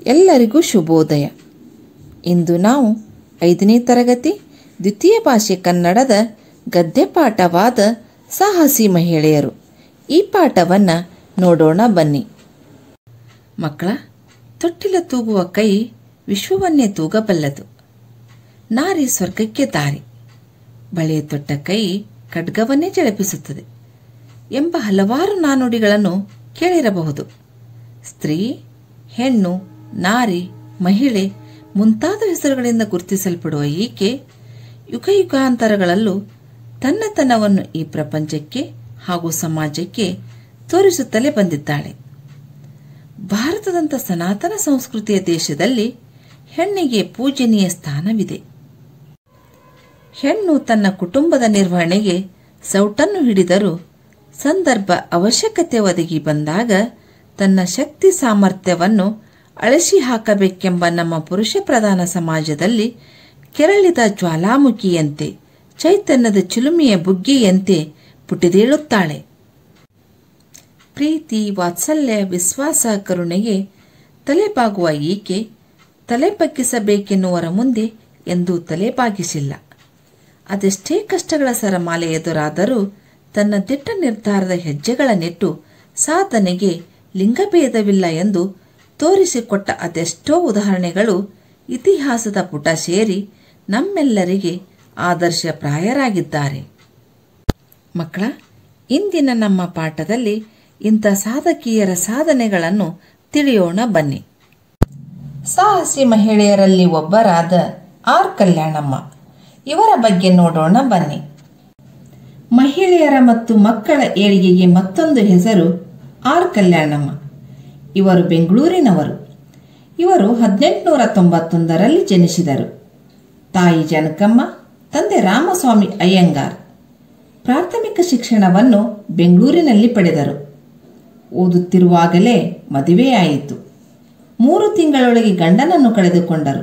ಎಲ್ಲರಿಗೂ ಶುಭೋದಯ ಇಂದು ನಾವು ಐದನೇ ತರಗತಿ ದ್ವಿತೀಯ ಭಾಷೆ ಕನ್ನಡದ ಗದ್ಯ ಪಾಠವಾದ ಸಾಹಸಿ ಮಹಿಳೆಯರು ಈ ಪಾಠವನ್ನು ನೋಡೋಣ ಬನ್ನಿ ಮಕ್ಕಳ ತೊಟ್ಟಿಲ ತೂಗುವ ಕೈ ವಿಶ್ವವನ್ನೇ ತೂಗಬಲ್ಲದು ನಾರಿ ಸ್ವರ್ಗಕ್ಕೆ ದಾರಿ ಬಳೆಯ ತೊಟ್ಟ ಕೈ ಖಡ್ಗವನ್ನೇ ಜಳಪಿಸುತ್ತದೆ ಎಂಬ ಹಲವಾರು ನಾನುಡಿಗಳನ್ನು ಕೇಳಿರಬಹುದು ಸ್ತ್ರೀ ಹೆಣ್ಣು ನಾರಿ ಮಹಿಳೆ ಮುಂತಾದ ಹೆಸರುಗಳಿಂದ ಗುರುತಿಸಲ್ಪಡುವ ಈಕೆ ಯುಗ ಯುಗಾಂತರಗಳಲ್ಲೂ ತನ್ನತನವನ್ನು ಈ ಪ್ರಪಂಚಕ್ಕೆ ಹಾಗೂ ಸಮಾಜಕ್ಕೆ ತೋರಿಸುತ್ತಲೇ ಬಂದಿದ್ದಾಳೆ ಭಾರತದಂಥ ಸನಾತನ ಸಂಸ್ಕೃತಿಯ ದೇಶದಲ್ಲಿ ಹೆಣ್ಣಿಗೆ ಪೂಜನೀಯ ಸ್ಥಾನವಿದೆ ಹೆಣ್ಣು ತನ್ನ ಕುಟುಂಬದ ನಿರ್ವಹಣೆಗೆ ಸೌಟನ್ನು ಹಿಡಿದರೂ ಸಂದರ್ಭ ಅವಶ್ಯಕತೆ ಒದಗಿ ಬಂದಾಗ ತನ್ನ ಶಕ್ತಿ ಸಾಮರ್ಥ್ಯವನ್ನು ಅಳಿಸಿ ಹಾಕಬೇಕೆಂಬ ನಮ್ಮ ಪುರುಷ ಪ್ರಧಾನ ಸಮಾಜದಲ್ಲಿ ಕೆರಳಿದ ಜ್ವಾಲಾಮುಖಿಯಂತೆ ಚೈತನ್ಯದ ಚಿಲುಮೆಯ ಬುಗ್ಗೆಯಂತೆ ಪುಟಿದೇಳುತ್ತಾಳೆ ಪ್ರೀತಿ ವಾತ್ಸಲ್ಯ ವಿಶ್ವಾಸ ಕರುಣೆಗೆ ತಲೆಬಾಗುವ ಈಕೆ ತಲೆ ಬಗ್ಗಿಸಬೇಕೆನ್ನುವರ ಮುಂದೆ ಎಂದೂ ತಲೆ ಬಾಗಿಸಿಲ್ಲ ಅದೆಷ್ಟೇ ಕಷ್ಟಗಳ ಸರಮಾಲೆ ಎದುರಾದರೂ ತನ್ನ ದಿಟ್ಟ ನಿರ್ಧಾರದ ಹೆಜ್ಜೆಗಳ ನೆಟ್ಟು ಸಾಧನೆಗೆ ಲಿಂಗಭೇದವಿಲ್ಲ ಎಂದು ತೋರಿಸಿಕೊಟ್ಟ ಅದೆಷ್ಟೋ ಉದಾಹರಣೆಗಳು ಇತಿಹಾಸದ ಪುಟ ಸೇರಿ ನಮ್ಮೆಲ್ಲರಿಗೆ ಆದರ್ಶಪ್ರಾಯರಾಗಿದ್ದಾರೆ ಮಕ್ಕಳ ಇಂದಿನ ನಮ್ಮ ಪಾಠದಲ್ಲಿ ಇಂಥ ಸಾಧಕಿಯರ ಸಾಧನೆಗಳನ್ನು ತಿಳಿಯೋಣ ಬನ್ನಿ ಸಾಹಸಿ ಮಹಿಳೆಯರಲ್ಲಿ ಒಬ್ಬರಾದ ಆರ್ ಕಲ್ಯಾಣಮ್ಮ ಇವರ ಬಗ್ಗೆ ನೋಡೋಣ ಬನ್ನಿ ಮಹಿಳೆಯರ ಮತ್ತು ಮಕ್ಕಳ ಏಳಿಗೆಗೆ ಮತ್ತೊಂದು ಹೆಸರು ಆರ್ ಕಲ್ಯಾಣಮ್ಮ ಇವರು ಬೆಂಗಳೂರಿನವರು ಇವರು ಹದಿನೆಂಟುನೂರ ತೊಂಬತ್ತೊಂದರಲ್ಲಿ ಜನಿಸಿದರು ತಾಯಿ ಜನಕಮ್ಮ ತಂದೆ ರಾಮಸ್ವಾಮಿ ಅಯ್ಯಂಗಾರ್ ಪ್ರಾಥಮಿಕ ಶಿಕ್ಷಣವನ್ನು ಬೆಂಗಳೂರಿನಲ್ಲಿ ಪಡೆದರು ಓದುತ್ತಿರುವಾಗಲೇ ಮದುವೆಯಾಯಿತು ಮೂರು ತಿಂಗಳೊಳಗೆ ಗಂಡನನ್ನು ಕಳೆದುಕೊಂಡರು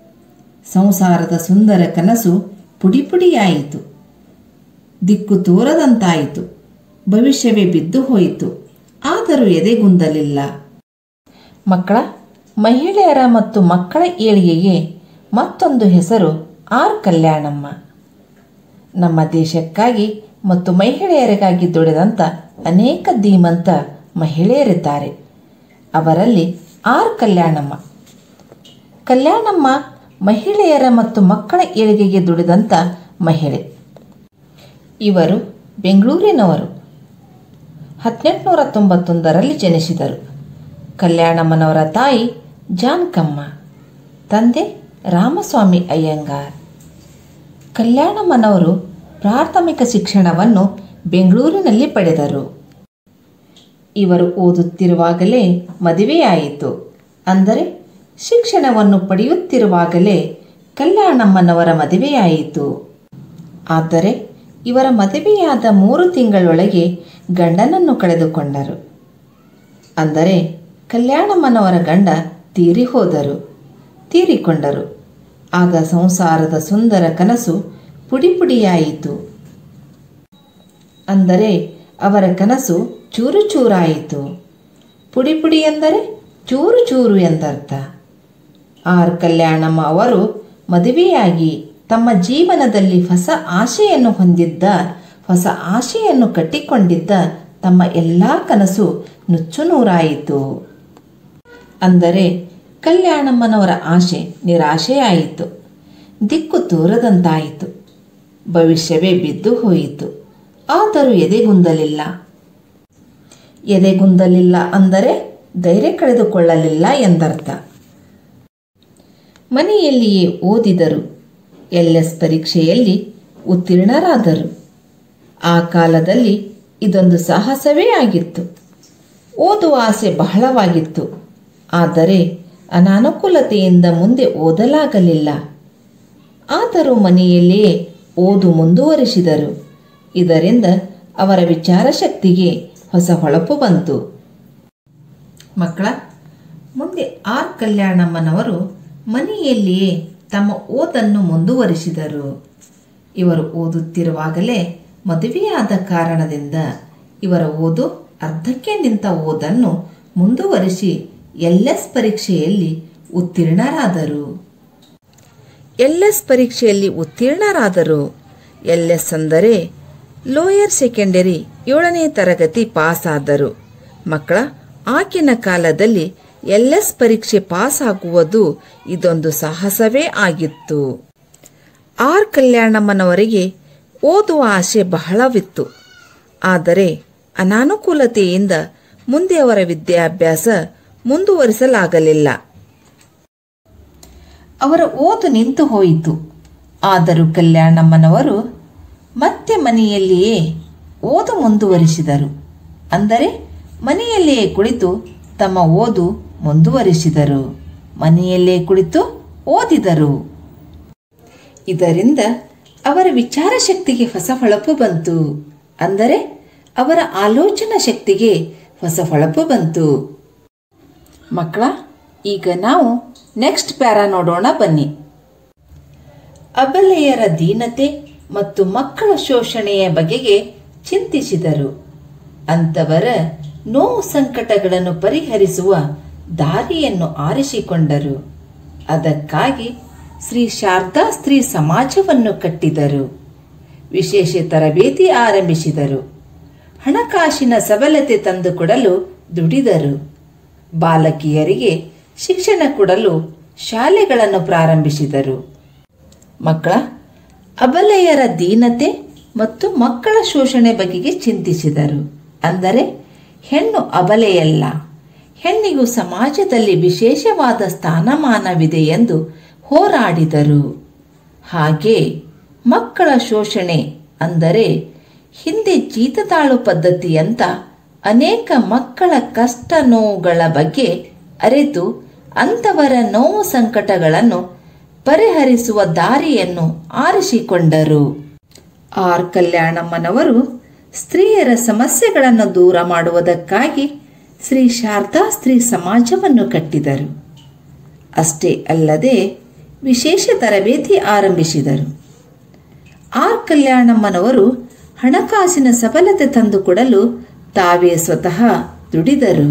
ಸಂಸಾರದ ಸುಂದರ ಕನಸು ಪುಡಿಪುಡಿಯಾಯಿತು ದಿಕ್ಕು ತೋರದಂತಾಯಿತು ಭವಿಷ್ಯವೇ ಬಿದ್ದು ಹೋಯಿತು ಆದರೂ ಎದೆಗುಂದಲಿಲ್ಲ ಮಕ್ಕಳ ಮಹಿಳೆಯರ ಮತ್ತು ಮಕ್ಕಳ ಏಳಿಗೆಗೆ ಮತ್ತೊಂದು ಹೆಸರು ಆರ್ ಕಲ್ಯಾಣಮ್ಮ ನಮ್ಮ ದೇಶಕ್ಕಾಗಿ ಮತ್ತು ಮಹಿಳೆಯರಿಗಾಗಿ ದುಡಿದಂಥ ಅನೇಕ ಧೀಮಂತ ಮಹಿಳೆಯರಿದ್ದಾರೆ ಅವರಲ್ಲಿ ಆರ್ ಕಲ್ಯಾಣಮ್ಮ ಕಲ್ಯಾಣಮ್ಮ ಮಹಿಳೆಯರ ಮತ್ತು ಮಕ್ಕಳ ಏಳಿಗೆಗೆ ದುಡಿದಂಥ ಮಹಿಳೆ ಇವರು ಬೆಂಗಳೂರಿನವರು ಹದಿನೆಂಟುನೂರ ತೊಂಬತ್ತೊಂದರಲ್ಲಿ ಜನಿಸಿದರು ಕಲ್ಯಾಣಮ್ಮನವರ ತಾಯಿ ಜಾನ್ಕಮ್ಮ ತಂದೆ ರಾಮಸ್ವಾಮಿ ಅಯ್ಯಂಗಾರ್ ಕಲ್ಯಾಣಮ್ಮನವರು ಪ್ರಾಥಮಿಕ ಶಿಕ್ಷಣವನ್ನು ಬೆಂಗಳೂರಿನಲ್ಲಿ ಪಡೆದರು ಇವರು ಓದುತ್ತಿರುವಾಗಲೇ ಮದುವೆಯಾಯಿತು ಅಂದರೆ ಶಿಕ್ಷಣವನ್ನು ಪಡೆಯುತ್ತಿರುವಾಗಲೇ ಕಲ್ಯಾಣಮ್ಮನವರ ಮದುವೆಯಾಯಿತು ಆದರೆ ಇವರ ಮದುವೆಯಾದ ಮೂರು ತಿಂಗಳೊಳಗೆ ಗಂಡನನ್ನು ಕಳೆದುಕೊಂಡರು ಅಂದರೆ ಕಲ್ಯಾಣಮ್ಮನವರ ಗಂಡ ತೀರಿ ಹೋದರು ತೀರಿಕೊಂಡರು ಆಗ ಸಂಸಾರದ ಸುಂದರ ಕನಸು ಪುಡಿಪುಡಿಯಾಯಿತು ಅಂದರೆ ಅವರ ಕನಸು ಚೂರು ಚೂರಾಯಿತು ಪುಡಿ ಪುಡಿ ಎಂದರೆ ಚೂರು ಚೂರು ಎಂದರ್ಥ ಆರ್ ಕಲ್ಯಾಣಮ್ಮ ಅವರು ಮದುವೆಯಾಗಿ ತಮ್ಮ ಜೀವನದಲ್ಲಿ ಹೊಸ ಆಶೆಯನ್ನು ಹೊಂದಿದ್ದ ಹೊಸ ಆಶೆಯನ್ನು ಕಟ್ಟಿಕೊಂಡಿದ್ದ ತಮ್ಮ ಎಲ್ಲ ಕನಸು ನುಚ್ಚುನೂರಾಯಿತು ಅಂದರೆ ಕಲ್ಯಾಣಮ್ಮನವರ ಆಶೆ ನಿರಾಶೆಯಾಯಿತು ದಿಕ್ಕು ತೋರದಂತಾಯಿತು ಭವಿಷ್ಯವೇ ಬಿದ್ದು ಹೋಯಿತು ಆದರೂ ಎದೆಗುಂದಲಿಲ್ಲ ಎದೆಗುಂದಲಿಲ್ಲ ಅಂದರೆ ಧೈರ್ಯ ಕಳೆದುಕೊಳ್ಳಲಿಲ್ಲ ಎಂದರ್ಥ ಮನೆಯಲ್ಲಿಯೇ ಓದಿದರು ಎಲ್ ಎಸ್ ಪರೀಕ್ಷೆಯಲ್ಲಿ ಉತ್ತೀರ್ಣರಾದರು ಆ ಕಾಲದಲ್ಲಿ ಇದೊಂದು ಸಾಹಸವೇ ಆಗಿತ್ತು ಓದುವ ಆಸೆ ಬಹಳವಾಗಿತ್ತು ಆದರೆ ಅನಾನುಕೂಲತೆಯಿಂದ ಮುಂದೆ ಓದಲಾಗಲಿಲ್ಲ ಆದರೂ ಮನೆಯಲ್ಲಿಯೇ ಓದು ಮುಂದುವರಿಸಿದರು ಇದರಿಂದ ಅವರ ವಿಚಾರ ಶಕ್ತಿಗೆ ಹೊಸ ಹೊಳಪು ಬಂತು ಮಕ್ಕಳ ಮುಂದೆ ಆರ್ ಕಲ್ಯಾಣಮ್ಮನವರು ಮನೆಯಲ್ಲಿಯೇ ತಮ್ಮ ಓದನ್ನು ಮುಂದುವರಿಸಿದರು ಇವರು ಓದುತ್ತಿರುವಾಗಲೇ ಮದುವೆಯಾದ ಕಾರಣದಿಂದ ಇವರ ಓದು ಅರ್ಧಕ್ಕೆ ನಿಂತ ಓದನ್ನು ಮುಂದುವರಿಸಿ ಎಲ್ ಎಸ್ ಪರೀಕ್ಷೆಯಲ್ಲಿ ಉತ್ತೀರ್ಣರಾದರು ಎಲ್ ಎಸ್ ಪರೀಕ್ಷೆಯಲ್ಲಿ ಉತ್ತೀರ್ಣರಾದರು ಎಲ್ ಎಸ್ ಅಂದರೆ ಲೋಯರ್ ಸೆಕೆಂಡರಿ ಏಳನೇ ತರಗತಿ ಪಾಸಾದರು ಮಕ್ಕಳ ಆಗಿನ ಕಾಲದಲ್ಲಿ ಎಲ್ ಎಸ್ ಪರೀಕ್ಷೆ ಪಾಸ್ ಆಗುವುದು ಇದೊಂದು ಸಾಹಸವೇ ಆಗಿತ್ತು ಆರ್ ಕಲ್ಯಾಣಮ್ಮನವರಿಗೆ ಓದುವ ಆಸೆ ಬಹಳವಿತ್ತು ಆದರೆ ಅನಾನುಕೂಲತೆಯಿಂದ ಮುಂದೆ ಅವರ ವಿದ್ಯಾಭ್ಯಾಸ ಮುಂದುವರಿಸಲಾಗಲಿಲ್ಲ ಅವರ ಓದು ನಿಂತು ಹೋಯಿತು ಆದರೂ ಕಲ್ಯಾಣಮ್ಮನವರು ಮತ್ತೆ ಮನೆಯಲ್ಲಿಯೇ ಓದು ಮುಂದುವರಿಸಿದರು ಅಂದರೆ ಮನೆಯಲ್ಲಿಯೇ ಕುಳಿತು ತಮ್ಮ ಓದು ಮುಂದುವರಿಸಿದರು ಮನೆಯಲ್ಲೇ ಕುಳಿತು ಓದಿದರು ಇದರಿಂದ ಅವರ ವಿಚಾರ ಶಕ್ತಿಗೆ ಹೊಸ ಹೊಳಪು ಬಂತು ಅಂದರೆ ಅವರ ಆಲೋಚನಾ ಶಕ್ತಿಗೆ ಹೊಸ ಹೊಳಪು ಬಂತು ಮಕ್ಕಳ ಈಗ ನಾವು ನೆಕ್ಸ್ಟ್ ಪ್ಯಾರಾ ನೋಡೋಣ ಬನ್ನಿ ಅಬಲೆಯರ ದೀನತೆ ಮತ್ತು ಮಕ್ಕಳ ಶೋಷಣೆಯ ಬಗೆಗೆ ಚಿಂತಿಸಿದರು ಅಂತವರ ನೋವು ಸಂಕಟಗಳನ್ನು ಪರಿಹರಿಸುವ ದಾರಿಯನ್ನು ಆರಿಸಿಕೊಂಡರು ಅದಕ್ಕಾಗಿ ಶ್ರೀ ಶಾರದಾ ಸ್ತ್ರೀ ಸಮಾಜವನ್ನು ಕಟ್ಟಿದರು ವಿಶೇಷ ತರಬೇತಿ ಆರಂಭಿಸಿದರು ಹಣಕಾಸಿನ ಸಬಲತೆ ತಂದುಕೊಡಲು ದುಡಿದರು ಬಾಲಕಿಯರಿಗೆ ಶಿಕ್ಷಣ ಕೊಡಲು ಶಾಲೆಗಳನ್ನು ಪ್ರಾರಂಭಿಸಿದರು ಮಕ್ಕಳ ಅಬಲೆಯರ ದೀನತೆ ಮತ್ತು ಮಕ್ಕಳ ಶೋಷಣೆ ಬಗೆಗೆ ಚಿಂತಿಸಿದರು ಅಂದರೆ ಹೆಣ್ಣು ಅಬಲೆಯಲ್ಲ ಹೆಣ್ಣಿಗೂ ಸಮಾಜದಲ್ಲಿ ವಿಶೇಷವಾದ ಸ್ಥಾನಮಾನವಿದೆ ಎಂದು ಹೋರಾಡಿದರು ಹಾಗೆ ಮಕ್ಕಳ ಶೋಷಣೆ ಅಂದರೆ ಹಿಂದೆ ಜೀತತಾಳು ಪದ್ಧತಿ ಅಂತ ಅನೇಕ ಮಕ್ಕಳ ಕಷ್ಟ ನೋವುಗಳ ಬಗ್ಗೆ ಅರಿತು ಅಂಥವರ ನೋವು ಸಂಕಟಗಳನ್ನು ಪರಿಹರಿಸುವ ದಾರಿಯನ್ನು ಆರಿಸಿಕೊಂಡರು ಆರ್ ಕಲ್ಯಾಣಮ್ಮನವರು ಸ್ತ್ರೀಯರ ಸಮಸ್ಯೆಗಳನ್ನು ದೂರ ಮಾಡುವುದಕ್ಕಾಗಿ ಶ್ರೀ ಶಾರದಾ ಸ್ತ್ರೀ ಸಮಾಜವನ್ನು ಕಟ್ಟಿದರು ಅಷ್ಟೇ ಅಲ್ಲದೆ ವಿಶೇಷ ತರಬೇತಿ ಆರಂಭಿಸಿದರು ಆರ್ ಕಲ್ಯಾಣಮ್ಮನವರು ಹಣಕಾಸಿನ ಸಬಲತೆ ತಂದುಕೊಡಲು ತಾವೇ ಸ್ವತಃ ದುಡಿದರು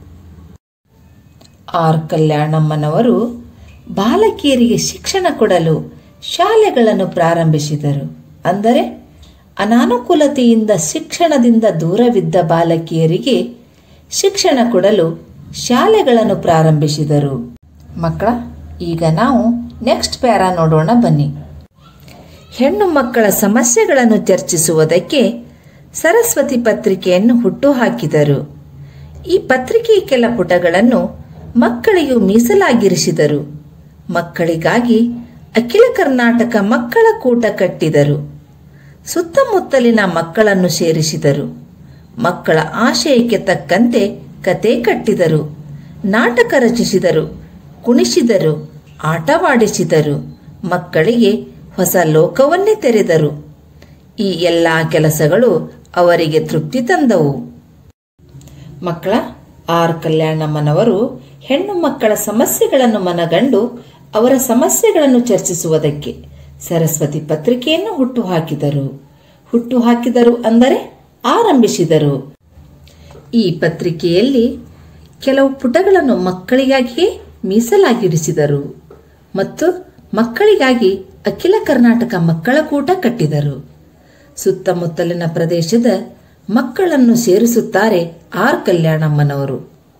ಆರ್ ಕಲ್ಯಾಣಮ್ಮನವರು ಬಾಲಕಿಯರಿಗೆ ಶಿಕ್ಷಣ ಕೊಡಲು ಶಾಲೆಗಳನ್ನು ಪ್ರಾರಂಭಿಸಿದರು ಅಂದರೆ ಅನಾನುಕೂಲತೆಯಿಂದ ಶಿಕ್ಷಣದಿಂದ ದೂರವಿದ್ದ ಬಾಲಕಿಯರಿಗೆ ಶಿಕ್ಷಣ ಕೊಡಲು ಶಾಲೆಗಳನ್ನು ಪ್ರಾರಂಭಿಸಿದರು ಮಕ್ಕಳ ಈಗ ನಾವು ನೆಕ್ಸ್ಟ್ ಪ್ಯಾರಾ ನೋಡೋಣ ಬನ್ನಿ ಹೆಣ್ಣು ಮಕ್ಕಳ ಸಮಸ್ಯೆಗಳನ್ನು ಚರ್ಚಿಸುವುದಕ್ಕೆ ಸರಸ್ವತಿ ಪತ್ರಿಕೆಯನ್ನು ಹುಟ್ಟುಹಾಕಿದರು ಈ ಪತ್ರಿಕೆಯ ಕೆಲ ಪುಟಗಳನ್ನು ಮಕ್ಕಳಿಗೂ ಮೀಸಲಾಗಿರಿಸಿದರು ಮಕ್ಕಳಿಗಾಗಿ ಅಖಿಲ ಕರ್ನಾಟಕ ಮಕ್ಕಳ ಕೂಟ ಕಟ್ಟಿದರು ಸುತ್ತಮುತ್ತಲಿನ ಮಕ್ಕಳನ್ನು ಸೇರಿಸಿದರು ಮಕ್ಕಳ ಆಶಯಕ್ಕೆ ತಕ್ಕಂತೆ ಕತೆ ಕಟ್ಟಿದರು ನಾಟಕ ರಚಿಸಿದರು ಕುಣಿಸಿದರು ಆಟವಾಡಿಸಿದರು ಮಕ್ಕಳಿಗೆ ಹೊಸ ಲೋಕವನ್ನೇ ತೆರೆದರು ಈ ಎಲ್ಲ ಕೆಲಸಗಳು ಅವರಿಗೆ ತೃಪ್ತಿ ತಂದವು ಮಕ್ಕಳ ಆರ್ ಕಲ್ಯಾಣಮ್ಮನವರು ಹೆಣ್ಣು ಮಕ್ಕಳ ಸಮಸ್ಯೆಗಳನ್ನು ಮನಗಂಡು ಅವರ ಸಮಸ್ಯೆಗಳನ್ನು ಚರ್ಚಿಸುವುದಕ್ಕೆ ಸರಸ್ವತಿ ಪತ್ರಿಕೆಯನ್ನು ಹುಟ್ಟುಹಾಕಿದರು ಹುಟ್ಟುಹಾಕಿದರು ಅಂದರೆ ಆರಂಭಿಸಿದರು ಈ ಪತ್ರಿಕೆಯಲ್ಲಿ ಕೆಲವು ಪುಟಗಳನ್ನು ಮಕ್ಕಳಿಗಾಗಿಯೇ ಮೀಸಲಾಗಿರಿಸಿದರು ಮತ್ತು ಮಕ್ಕಳಿಗಾಗಿ ಅಖಿಲ ಕರ್ನಾಟಕ ಮಕ್ಕಳ ಕೂಟ ಕಟ್ಟಿದರು ಸುತ್ತಮುತ್ತಲಿನ ಪ್ರದೇಶದ ಮಕ್ಕಳನ್ನು ಸೇರಿಸುತ್ತಾರೆ ಆರ್ ಕಲ್ಯಾಣಮ್ಮನವರು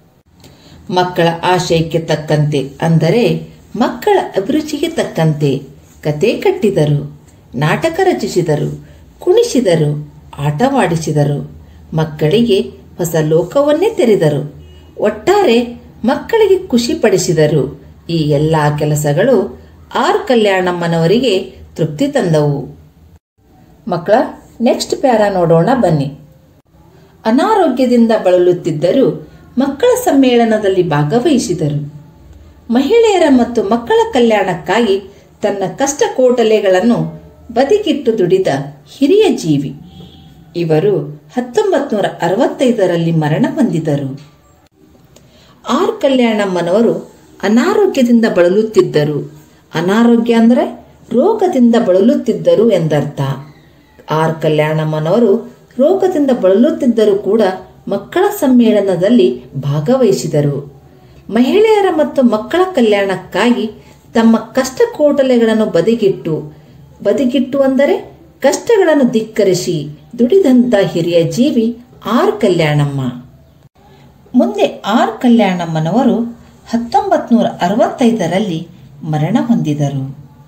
ಮಕ್ಕಳ ಆಶಯಕ್ಕೆ ತಕ್ಕಂತೆ ಅಂದರೆ ಮಕ್ಕಳ ಅಭಿರುಚಿಗೆ ತಕ್ಕಂತೆ ಕತೆ ಕಟ್ಟಿದರು ನಾಟಕ ರಚಿಸಿದರು ಕುಣಿಸಿದರು ಆಟವಾಡಿಸಿದರು ಮಕ್ಕಳಿಗೆ ಹೊಸ ಲೋಕವನ್ನೇ ತೆರೆದರು ಒಟ್ಟಾರೆ ಮಕ್ಕಳಿಗೆ ಖುಷಿಪಡಿಸಿದರು ಈ ಎಲ್ಲ ಕೆಲಸಗಳು ಆರ್ ಕಲ್ಯಾಣಮ್ಮನವರಿಗೆ ತೃಪ್ತಿ ತಂದವು ಮಕ್ಕಳ ನೆಕ್ಸ್ಟ್ ಪ್ಯಾರಾ ನೋಡೋಣ ಬನ್ನಿ ಅನಾರೋಗ್ಯದಿಂದ ಬಳಲುತ್ತಿದ್ದರೂ ಮಕ್ಕಳ ಸಮ್ಮೇಳನದಲ್ಲಿ ಭಾಗವಹಿಸಿದರು ಮಹಿಳೆಯರ ಮತ್ತು ಮಕ್ಕಳ ಕಲ್ಯಾಣಕ್ಕಾಗಿ ತನ್ನ ಕಷ್ಟ ಕೋಟಲೆಗಳನ್ನು ಬದಿಗಿಟ್ಟು ದುಡಿದ ಹಿರಿಯ ಜೀವಿ ಇವರು ಹತ್ತೊಂಬತ್ತು ನೂರ ಅರವತ್ತೈದರಲ್ಲಿ ಮರಣ ಹೊಂದಿದರು ಆರ್ ಕಲ್ಯಾಣಮ್ಮನವರು ಅನಾರೋಗ್ಯದಿಂದ ಬಳಲುತ್ತಿದ್ದರು ಅನಾರೋಗ್ಯ ಅಂದರೆ ರೋಗದಿಂದ ಬಳಲುತ್ತಿದ್ದರು ಎಂದರ್ಥ ಆರ್ ಕಲ್ಯಾಣಮ್ಮನವರು ರೋಗದಿಂದ ಬಳಲುತ್ತಿದ್ದರೂ ಕೂಡ ಮಕ್ಕಳ ಸಮ್ಮೇಳನದಲ್ಲಿ ಭಾಗವಹಿಸಿದರು ಮಹಿಳೆಯರ ಮತ್ತು ಮಕ್ಕಳ ಕಲ್ಯಾಣಕ್ಕಾಗಿ ತಮ್ಮ ಕಷ್ಟ ಕೋಟಲೆಗಳನ್ನು ಬದಿಗಿಟ್ಟು ಬದಿಗಿಟ್ಟು ಅಂದರೆ ಕಷ್ಟಗಳನ್ನು ಧಿಕ್ಕರಿಸಿ ದುಡಿದಂತ ಹಿರಿಯ ಜೀವಿ ಆರ್ ಕಲ್ಯಾಣಮ್ಮ ಮುಂದೆ ಆರ್ ಕಲ್ಯಾಣಮ್ಮನವರು ಹತ್ತೊಂಬತ್ತು ನೂರ ಅರವತ್ತೈದರಲ್ಲಿ ಮರಣ ಹೊಂದಿದರು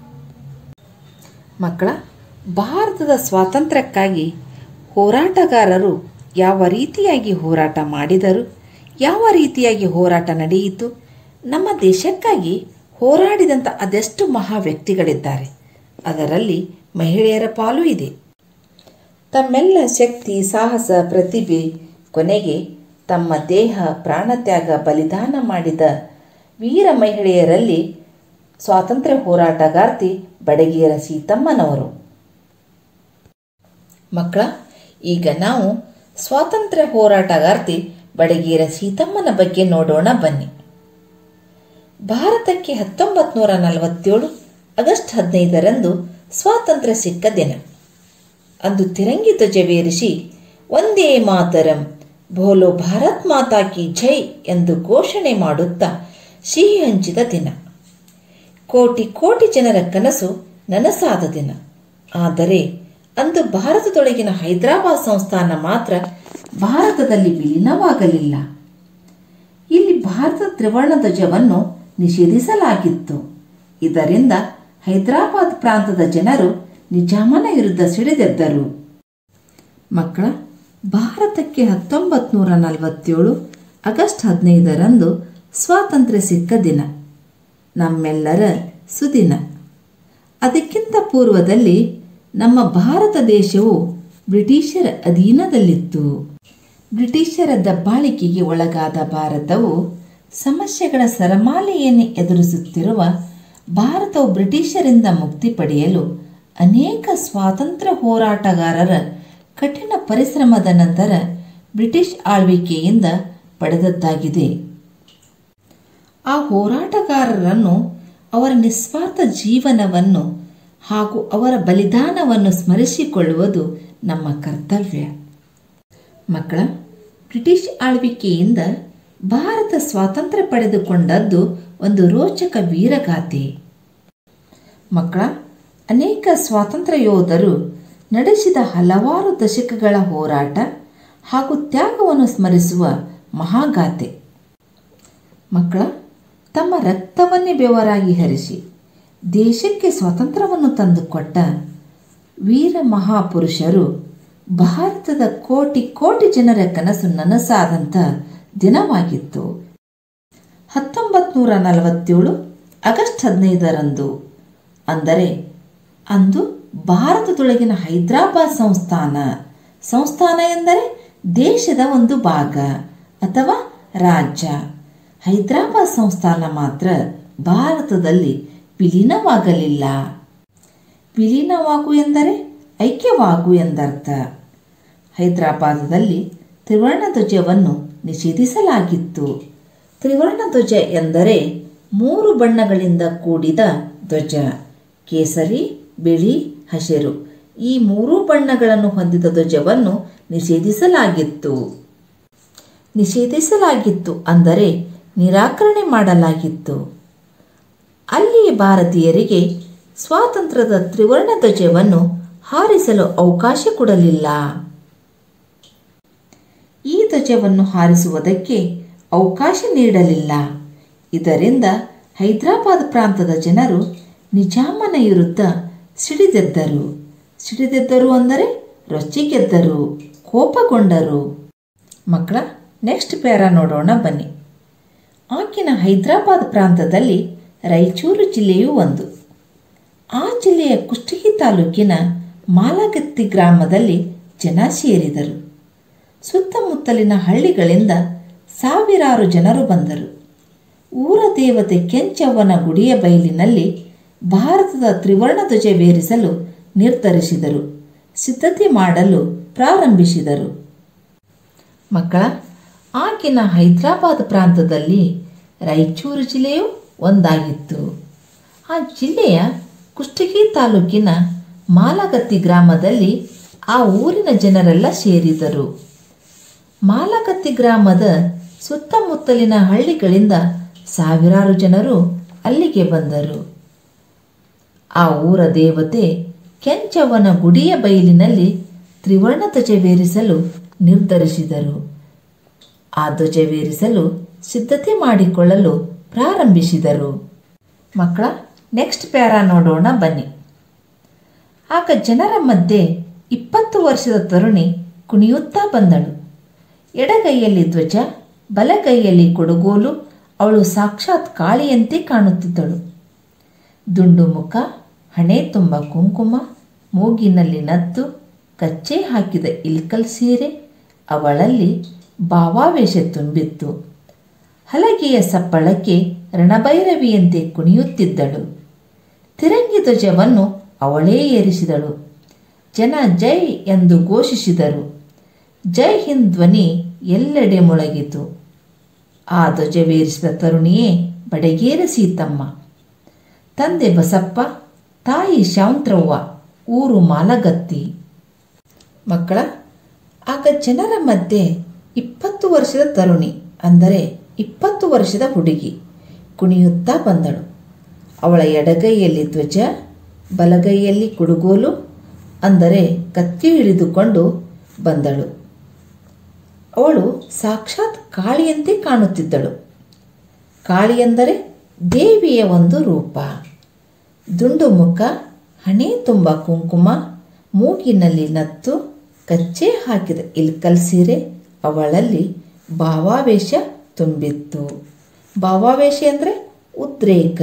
ಮಕ್ಕಳ ಭಾರತದ ಸ್ವಾತಂತ್ರ್ಯಕ್ಕಾಗಿ ಹೋರಾಟಗಾರರು ಯಾವ ರೀತಿಯಾಗಿ ಹೋರಾಟ ಮಾಡಿದರು ಯಾವ ರೀತಿಯಾಗಿ ಹೋರಾಟ ನಡೆಯಿತು ನಮ್ಮ ದೇಶಕ್ಕಾಗಿ ಹೋರಾಡಿದಂಥ ಅದೆಷ್ಟು ಮಹಾ ವ್ಯಕ್ತಿಗಳಿದ್ದಾರೆ ಅದರಲ್ಲಿ ಮಹಿಳೆಯರ ಪಾಲು ಇದೆ ತಮ್ಮೆಲ್ಲ ಶಕ್ತಿ ಸಾಹಸ ಪ್ರತಿಭೆ ಕೊನೆಗೆ ತಮ್ಮ ದೇಹ ಪ್ರಾಣತ್ಯಾಗ ಬಲಿದಾನ ಮಾಡಿದ ವೀರ ಮಹಿಳೆಯರಲ್ಲಿ ಸ್ವಾತಂತ್ರ್ಯ ಹೋರಾಟಗಾರ್ತಿ ಬಡಗೇರ ಸೀತಮ್ಮನವರು ಮಕ್ಕಳ ಈಗ ನಾವು ಸ್ವಾತಂತ್ರ್ಯ ಹೋರಾಟಗಾರ್ತಿ ಬಡಗೇರ ಸೀತಮ್ಮನ ಬಗ್ಗೆ ನೋಡೋಣ ಬನ್ನಿ ಭಾರತಕ್ಕೆ ಹತ್ತೊಂಬತ್ತು ನೂರ ನಲವತ್ತೇಳು ಆಗಸ್ಟ್ ಹದಿನೈದರಂದು ಸ್ವಾತಂತ್ರ್ಯ ಸಿಕ್ಕ ದಿನ ಅಂದು ತಿರಂಗಿ ಧ್ವಜವೇರಿಸಿ ಒಂದೇ ಮಾತರಂ ಬೋಲೋ ಭಾರತ್ ಮಾತಾ ಕಿ ಜೈ ಎಂದು ಘೋಷಣೆ ಮಾಡುತ್ತಾ ಸಿಹಿ ಹಂಚಿದ ದಿನ ಕೋಟಿ ಕೋಟಿ ಜನರ ಕನಸು ನನಸಾದ ದಿನ ಆದರೆ ಅಂದು ಭಾರತದೊಳಗಿನ ಹೈದರಾಬಾದ್ ಸಂಸ್ಥಾನ ಮಾತ್ರ ಭಾರತದಲ್ಲಿ ವಿಲೀನವಾಗಲಿಲ್ಲ ಇಲ್ಲಿ ಭಾರತ ತ್ರಿವರ್ಣ ಧ್ವಜವನ್ನು ನಿಷೇಧಿಸಲಾಗಿತ್ತು ಇದರಿಂದ ಹೈದರಾಬಾದ್ ಪ್ರಾಂತದ ಜನರು ನಿಜಾಮನ ವಿರುದ್ಧ ಸಿಡಿದೆದ್ದರು ಮಕ್ಕಳ ಭಾರತಕ್ಕೆ ಹತ್ತೊಂಬತ್ತು ನೂರ ನಲವತ್ತೇಳು ಆಗಸ್ಟ್ ಹದಿನೈದರಂದು ಸ್ವಾತಂತ್ರ್ಯ ಸಿಕ್ಕ ದಿನ ನಮ್ಮೆಲ್ಲರ ಸುದಿನ ಅದಕ್ಕಿಂತ ಪೂರ್ವದಲ್ಲಿ ನಮ್ಮ ಭಾರತ ದೇಶವು ಬ್ರಿಟಿಷರ ಅಧೀನದಲ್ಲಿತ್ತು ಬ್ರಿಟಿಷರ ದಬ್ಬಾಳಿಕೆಗೆ ಒಳಗಾದ ಭಾರತವು ಸಮಸ್ಯೆಗಳ ಸರಮಾಲೆಯನ್ನೇ ಎದುರಿಸುತ್ತಿರುವ ಭಾರತವು ಬ್ರಿಟಿಷರಿಂದ ಮುಕ್ತಿ ಪಡೆಯಲು ಅನೇಕ ಸ್ವಾತಂತ್ರ್ಯ ಹೋರಾಟಗಾರರ ಕಠಿಣ ಪರಿಶ್ರಮದ ನಂತರ ಬ್ರಿಟಿಷ್ ಆಳ್ವಿಕೆಯಿಂದ ಪಡೆದದ್ದಾಗಿದೆ ಆ ಹೋರಾಟಗಾರರನ್ನು ಅವರ ನಿಸ್ವಾರ್ಥ ಜೀವನವನ್ನು ಹಾಗೂ ಅವರ ಬಲಿದಾನವನ್ನು ಸ್ಮರಿಸಿಕೊಳ್ಳುವುದು ನಮ್ಮ ಕರ್ತವ್ಯ ಮಕ್ಕಳ ಬ್ರಿಟಿಷ್ ಆಳ್ವಿಕೆಯಿಂದ ಭಾರತ ಸ್ವಾತಂತ್ರ್ಯ ಪಡೆದುಕೊಂಡದ್ದು ಒಂದು ರೋಚಕ ವೀರಗಾಥೆ ಮಕ್ಕಳ ಅನೇಕ ಸ್ವಾತಂತ್ರ್ಯ ಯೋಧರು ನಡೆಸಿದ ಹಲವಾರು ದಶಕಗಳ ಹೋರಾಟ ಹಾಗೂ ತ್ಯಾಗವನ್ನು ಸ್ಮರಿಸುವ ಮಹಾಗಾಥೆ ಮಕ್ಕಳ ತಮ್ಮ ರಕ್ತವನ್ನೇ ಬೆವರಾಗಿ ಹರಿಸಿ ದೇಶಕ್ಕೆ ಸ್ವಾತಂತ್ರ್ಯವನ್ನು ತಂದುಕೊಟ್ಟ ವೀರ ಮಹಾಪುರುಷರು ಭಾರತದ ಕೋಟಿ ಕೋಟಿ ಜನರ ಕನಸು ನನಸಾದಂಥ ದಿನವಾಗಿತ್ತು ಹತ್ತೊಂಬತ್ತು ನೂರ ನಲವತ್ತೇಳು ಆಗಸ್ಟ್ ಹದಿನೈದರಂದು ಅಂದರೆ ಅಂದು ಭಾರತದೊಳಗಿನ ಹೈದರಾಬಾದ್ ಸಂಸ್ಥಾನ ಸಂಸ್ಥಾನ ಎಂದರೆ ದೇಶದ ಒಂದು ಭಾಗ ಅಥವಾ ರಾಜ್ಯ ಹೈದರಾಬಾದ್ ಸಂಸ್ಥಾನ ಮಾತ್ರ ಭಾರತದಲ್ಲಿ ವಿಲೀನವಾಗಲಿಲ್ಲ ವಿಲೀನವಾಗು ಎಂದರೆ ಐಕ್ಯವಾಗು ಎಂದರ್ಥ ಹೈದರಾಬಾದದಲ್ಲಿ ತ್ರಿವರ್ಣ ಧ್ವಜವನ್ನು ನಿಷೇಧಿಸಲಾಗಿತ್ತು ತ್ರಿವರ್ಣ ಧ್ವಜ ಎಂದರೆ ಮೂರು ಬಣ್ಣಗಳಿಂದ ಕೂಡಿದ ಧ್ವಜ ಕೇಸರಿ ಬಿಳಿ ಹಸಿರು ಈ ಮೂರೂ ಬಣ್ಣಗಳನ್ನು ಹೊಂದಿದ ಧ್ವಜವನ್ನು ನಿಷೇಧಿಸಲಾಗಿತ್ತು ನಿಷೇಧಿಸಲಾಗಿತ್ತು ಅಂದರೆ ನಿರಾಕರಣೆ ಮಾಡಲಾಗಿತ್ತು ಅಲ್ಲಿಯ ಭಾರತೀಯರಿಗೆ ಸ್ವಾತಂತ್ರ್ಯದ ತ್ರಿವರ್ಣ ಧ್ವಜವನ್ನು ಹಾರಿಸಲು ಅವಕಾಶ ಕೊಡಲಿಲ್ಲ ಈ ಧ್ವಜವನ್ನು ಹಾರಿಸುವುದಕ್ಕೆ ಅವಕಾಶ ನೀಡಲಿಲ್ಲ ಇದರಿಂದ ಹೈದರಾಬಾದ್ ಪ್ರಾಂತದ ಜನರು ನಿಜಾಮನ ವಿರುದ್ಧ ಸಿಡಿದೆದ್ದರು ಸಿಡಿದೆದ್ದರು ಅಂದರೆ ರೊಚ್ಚಿಗೆದ್ದರು ಕೋಪಗೊಂಡರು ಮಕ್ಕಳ ನೆಕ್ಸ್ಟ್ ಪ್ಯಾರ ನೋಡೋಣ ಬನ್ನಿ ಆಕಿನ ಹೈದರಾಬಾದ್ ಪ್ರಾಂತದಲ್ಲಿ ರಾಯಚೂರು ಜಿಲ್ಲೆಯೂ ಒಂದು ಆ ಜಿಲ್ಲೆಯ ಕುಷ್ಟಗಿ ತಾಲೂಕಿನ ಮಾಲಗತ್ತಿ ಗ್ರಾಮದಲ್ಲಿ ಜನ ಸೇರಿದರು ಸುತ್ತಮುತ್ತಲಿನ ಹಳ್ಳಿಗಳಿಂದ ಸಾವಿರಾರು ಜನರು ಬಂದರು ಊರ ದೇವತೆ ಕೆಂಚವ್ವನ ಗುಡಿಯ ಬಯಲಿನಲ್ಲಿ ಭಾರತದ ತ್ರಿವರ್ಣ ಧ್ವಜವೇರಿಸಲು ನಿರ್ಧರಿಸಿದರು ಸಿದ್ಧತೆ ಮಾಡಲು ಪ್ರಾರಂಭಿಸಿದರು ಮಕ್ಕಳ ಆಕಿನ ಹೈದರಾಬಾದ್ ಪ್ರಾಂತದಲ್ಲಿ ರಾಯಚೂರು ಜಿಲ್ಲೆಯು ಒಂದಾಗಿತ್ತು ಆ ಜಿಲ್ಲೆಯ ಕುಷ್ಟಗಿ ತಾಲೂಕಿನ ಮಾಲಗತ್ತಿ ಗ್ರಾಮದಲ್ಲಿ ಆ ಊರಿನ ಜನರೆಲ್ಲ ಸೇರಿದರು ಮಾಲಗತ್ತಿ ಗ್ರಾಮದ ಸುತ್ತಮುತ್ತಲಿನ ಹಳ್ಳಿಗಳಿಂದ ಸಾವಿರಾರು ಜನರು ಅಲ್ಲಿಗೆ ಬಂದರು ಆ ಊರ ದೇವತೆ ಕೆಂಚವ್ವನ ಗುಡಿಯ ಬಯಲಿನಲ್ಲಿ ತ್ರಿವರ್ಣ ಧ್ವಜವೇರಿಸಲು ನಿರ್ಧರಿಸಿದರು ಆ ಧ್ವಜವೇರಿಸಲು ಸಿದ್ಧತೆ ಮಾಡಿಕೊಳ್ಳಲು ಪ್ರಾರಂಭಿಸಿದರು ಮಕ್ಕಳ ನೆಕ್ಸ್ಟ್ ಪ್ಯಾರ ನೋಡೋಣ ಬನ್ನಿ ಆಗ ಜನರ ಮಧ್ಯೆ ಇಪ್ಪತ್ತು ವರ್ಷದ ತರುಣಿ ಕುಣಿಯುತ್ತಾ ಬಂದಳು ಎಡಗೈಯಲ್ಲಿ ಧ್ವಜ ಬಲಗೈಯಲ್ಲಿ ಕೊಡುಗೋಲು ಅವಳು ಸಾಕ್ಷಾತ್ ಕಾಳಿಯಂತೆ ಕಾಣುತ್ತಿದ್ದಳು ದುಂಡು ಮುಖ ಹಣೆ ತುಂಬ ಕುಂಕುಮ ಮೂಗಿನಲ್ಲಿ ನತ್ತು ಕಚ್ಚೆ ಹಾಕಿದ ಇಲ್ಕಲ್ ಸೀರೆ ಅವಳಲ್ಲಿ ಭಾವಾವೇಶ ತುಂಬಿತ್ತು ಹಲಗೆಯ ಸಪ್ಪಳಕ್ಕೆ ರಣಭೈರವಿಯಂತೆ ಕುಣಿಯುತ್ತಿದ್ದಳು ತಿರಂಗಿ ಧ್ವಜವನ್ನು ಅವಳೇ ಏರಿಸಿದಳು ಜನ ಜೈ ಎಂದು ಘೋಷಿಸಿದರು ಜೈ ಹಿಂದ್ ಧ್ವನಿ ಎಲ್ಲೆಡೆ ಮೊಳಗಿತು ಆ ಧ್ವಜವೇರಿಸಿದ ತರುಣಿಯೇ ಬಡಗೇರ ಸೀತಮ್ಮ ತಂದೆ ಬಸಪ್ಪ ತಾಯಿ ಶಾಂತ್ರವ್ವ ಊರು ಮಾಲಗತ್ತಿ ಮಕ್ಕಳ ಆಗ ಜನರ ಮಧ್ಯೆ ಇಪ್ಪತ್ತು ವರ್ಷದ ತರುಣಿ ಅಂದರೆ ಇಪ್ಪತ್ತು ವರ್ಷದ ಹುಡುಗಿ ಕುಣಿಯುತ್ತಾ ಬಂದಳು ಅವಳ ಎಡಗೈಯಲ್ಲಿ ಧ್ವಜ ಬಲಗೈಯಲ್ಲಿ ಕುಡುಗೋಲು ಅಂದರೆ ಕತ್ತಿ ಹಿಡಿದುಕೊಂಡು ಬಂದಳು ಅವಳು ಸಾಕ್ಷಾತ್ ಕಾಳಿಯಂತೆ ಕಾಣುತ್ತಿದ್ದಳು ಕಾಳಿ ಎಂದರೆ ದೇವಿಯ ಒಂದು ರೂಪ ದುಂಡು ಮುಖ ಹಣೆ ತುಂಬ ಕುಂಕುಮ ಮೂಗಿನಲ್ಲಿ ನತ್ತು ಕಚ್ಚೆ ಹಾಕಿದ ಇಲ್ಕಲ್ ಸೀರೆ ಅವಳಲ್ಲಿ ಭಾವಾವೇಶ ತುಂಬಿತ್ತು ಭಾವಾವೇಶ ಅಂದರೆ ಉದ್ರೇಕ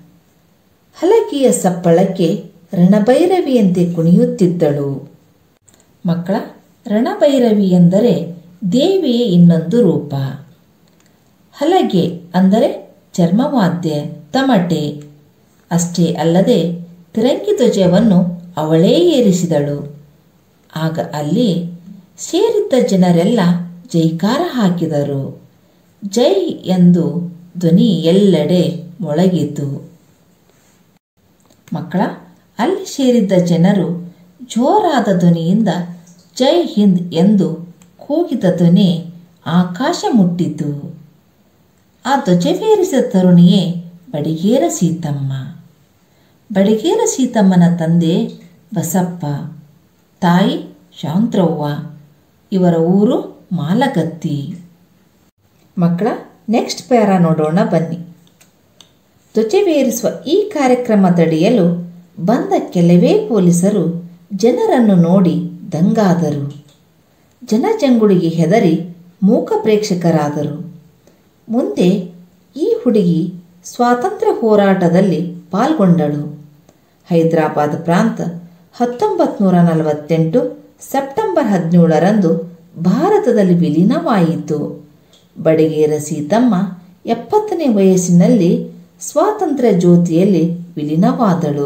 ಹಲಕಿಯ ಸಪ್ಪಳಕ್ಕೆ ರಣಭೈರವಿಯಂತೆ ಕುಣಿಯುತ್ತಿದ್ದಳು ಮಕ್ಕಳ ರಣಭೈರವಿ ಎಂದರೆ ದೇವಿಯ ಇನ್ನೊಂದು ರೂಪ ಹಲಗೆ ಅಂದರೆ ಚರ್ಮವಾದ್ಯ ತಮಟೆ ಅಷ್ಟೇ ಅಲ್ಲದೆ ತಿರಂಗಿ ಧ್ವಜವನ್ನು ಅವಳೇ ಏರಿಸಿದಳು ಆಗ ಅಲ್ಲಿ ಸೇರಿದ್ದ ಜನರೆಲ್ಲ ಜೈಕಾರ ಹಾಕಿದರು ಜೈ ಎಂದು ಧ್ವನಿ ಎಲ್ಲೆಡೆ ಮೊಳಗಿತು ಮಕ್ಕಳ ಅಲ್ಲಿ ಸೇರಿದ್ದ ಜನರು ಜೋರಾದ ಧ್ವನಿಯಿಂದ ಜೈ ಹಿಂದ್ ಎಂದು ಕೂಗಿದ ಧ್ವನಿ ಆಕಾಶ ಮುಟ್ಟಿತು ಆ ಧ್ವಜವೇರಿಸಿದ ತರುಣಿಯೇ ಬಡಿಗೇರ ಸೀತಮ್ಮ ಬಡಿಗೇರ ಸೀತಮ್ಮನ ತಂದೆ ಬಸಪ್ಪ ತಾಯಿ ಶಾಂತ್ರವ್ವ ಇವರ ಊರು ಮಾಲಗತ್ತಿ ಮಕ್ಕಳ ನೆಕ್ಸ್ಟ್ ಪ್ಯಾರ ನೋಡೋಣ ಬನ್ನಿ ಧ್ವಜವೇರಿಸುವ ಈ ಕಾರ್ಯಕ್ರಮದಡಿಯಲು ಬಂದ ಕೆಲವೇ ಪೊಲೀಸರು ಜನರನ್ನು ನೋಡಿ ದಂಗಾದರು ಜನಜಂಗುಳಿಗೆ ಹೆದರಿ ಮೂಕ ಪ್ರೇಕ್ಷಕರಾದರು ಮುಂದೆ ಈ ಹುಡುಗಿ ಸ್ವಾತಂತ್ರ್ಯ ಹೋರಾಟದಲ್ಲಿ ಪಾಲ್ಗೊಂಡಳು ಹೈದರಾಬಾದ್ ಪ್ರಾಂತ ಹತ್ತೊಂಬತ್ತು ನೂರ ನಲವತ್ತೆಂಟು ಸೆಪ್ಟೆಂಬರ್ ಹದಿನೇಳರಂದು ಭಾರತದಲ್ಲಿ ವಿಲೀನವಾಯಿತು ಬಡಿಗೇರ ಸೀತಮ್ಮ ಎಪ್ಪತ್ತನೇ ವಯಸ್ಸಿನಲ್ಲಿ ಸ್ವಾತಂತ್ರ್ಯ ಜ್ಯೋತಿಯಲ್ಲಿ ವಿಲೀನವಾದಳು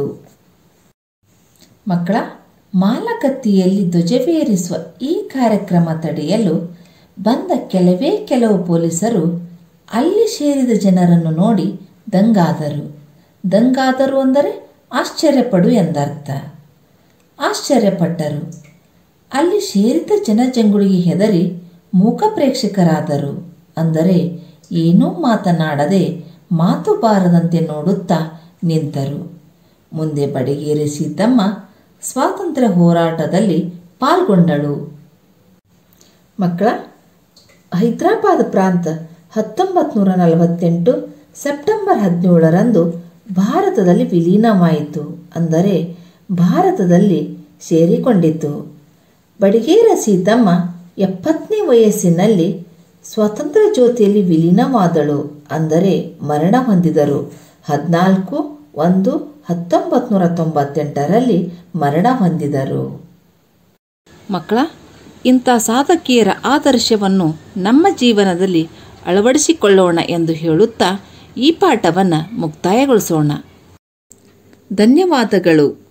ಮಕ್ಕಳ ಮಾಲಕತ್ತಿಯಲ್ಲಿ ಧ್ವಜವೇರಿಸುವ ಈ ಕಾರ್ಯಕ್ರಮ ತಡೆಯಲು ಬಂದ ಕೆಲವೇ ಕೆಲವು ಪೊಲೀಸರು ಅಲ್ಲಿ ಸೇರಿದ ಜನರನ್ನು ನೋಡಿ ದಂಗಾದರು ದಂಗಾದರು ಅಂದರೆ ಆಶ್ಚರ್ಯಪಡು ಎಂದರ್ಥ ಆಶ್ಚರ್ಯಪಟ್ಟರು ಅಲ್ಲಿ ಸೇರಿದ ಜನಜಂಗುಳಿಗೆ ಹೆದರಿ ಮೂಕ ಪ್ರೇಕ್ಷಕರಾದರು ಅಂದರೆ ಏನೂ ಮಾತನಾಡದೆ ಮಾತು ಬಾರದಂತೆ ನೋಡುತ್ತಾ ನಿಂತರು ಮುಂದೆ ಬಡಿಗೇರಿ ಸೀತಮ್ಮ ಸ್ವಾತಂತ್ರ್ಯ ಹೋರಾಟದಲ್ಲಿ ಪಾಲ್ಗೊಂಡಳು ಮಕ್ಕಳ ಹೈದರಾಬಾದ್ ಪ್ರಾಂತ ಹತ್ತೊಂಬತ್ತು ನೂರ ನಲವತ್ತೆಂಟು ಸೆಪ್ಟೆಂಬರ್ ಹದಿನೇಳರಂದು ಭಾರತದಲ್ಲಿ ವಿಲೀನವಾಯಿತು ಅಂದರೆ ಭಾರತದಲ್ಲಿ ಸೇರಿಕೊಂಡಿತು ಬಡಿಗೇರ ಸೀತಮ್ಮ ಎಪ್ಪತ್ತನೇ ವಯಸ್ಸಿನಲ್ಲಿ ಸ್ವಾತಂತ್ರ್ಯ ಜ್ಯೋತಿಯಲ್ಲಿ ವಿಲೀನವಾದಳು ಅಂದರೆ ಮರಣ ಹೊಂದಿದರು ಹದಿನಾಲ್ಕು ಒಂದು ಹತ್ತೊಂಬತ್ತು ನೂರ ತೊಂಬತ್ತೆಂಟರಲ್ಲಿ ಮರಣ ಹೊಂದಿದರು ಮಕ್ಕಳ ಇಂಥ ಸಾಧಕಿಯರ ಆದರ್ಶವನ್ನು ನಮ್ಮ ಜೀವನದಲ್ಲಿ ಅಳವಡಿಸಿಕೊಳ್ಳೋಣ ಎಂದು ಹೇಳುತ್ತಾ ಈ ಪಾಠವನ್ನು ಮುಕ್ತಾಯಗೊಳಿಸೋಣ ಧನ್ಯವಾದಗಳು